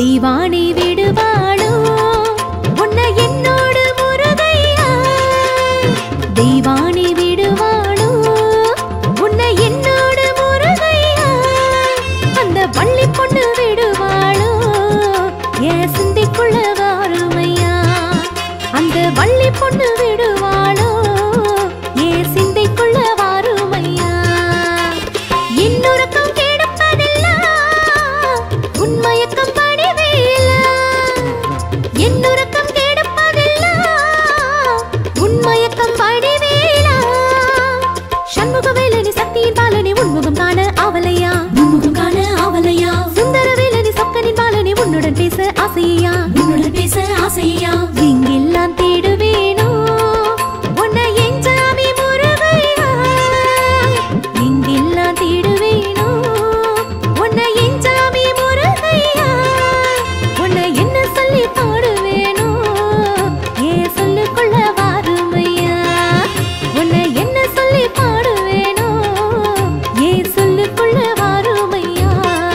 தெய்வானை விடுவாளோ உன்னை என்னோடு முருகையா தெய்வானை விடுவாளோ உன்னை என்னோடு முருகையா அந்த வள்ளி பொண்ணு விடுவாளோ என் சிந்தைக்குள்ள வாருமையா அந்த வள்ளி பொண்ணு விடுவாளோ என் சிந்தைக்குள்ள வாருமையா இன்னொருக்கம் கெடுப்பதெல்லாம் உன்மயக்கம் படிவேலா என்னுறக்கம் கெடுப்பதெல்லாம் உன்மயக்கம் படிவேலா சண்முகவேலனி சக்தியின் பாலனி உன்முகம் காண ஆவலையா உன்முகம் காண ஆவலையா சுந்தரவேலனி சொக்கனின் பாலனி உன்னுடன் பேச ஆசையா உன்னுடன் பேச ஆசையா எங்கெல்லாம் தேடுவேனோ உன்னை என் சாமி முருகையா எங்கெல்லாம் தேடுவேனோ உன்னை என் சாமி முருகையா உன்னை என்ன சொல்லி பாடுவேனோ ஏன் சொல்லுக்குள்ள வாருமையா உன்னை என்ன சொல்லி பாடுவேனோ ஏன் சொல்லுக்குள்ள வாருமையா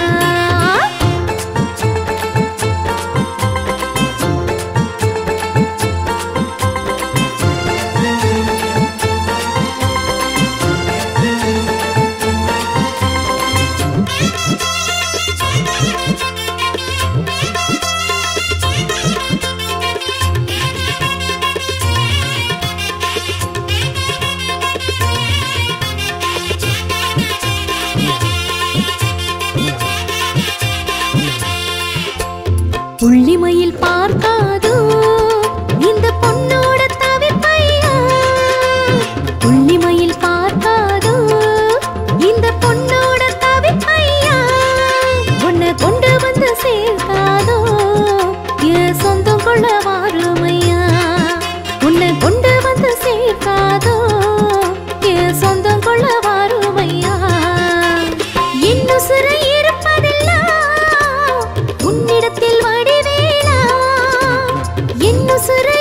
புள்ளிமயில் பார்க்காதோ இந்த பொண்ணோட தவிப்பையா புள்ளிமயில் பார்க்காதோ இந்த பொண்ணோட தவிப்பையா உன்னை கொண்டு வந்து சேர்க்காதோ என் சொந்தம் கொள்ள வாருமையா உன்னை கொண்டு வந்து சேர்க்காதோ என் சொந்தம் கொள்ள வாருமையா இன்னும் சிறை இருப்பதெல்லாம் உன்னிடத்தில் வடிவேலா இன்னும் சிறை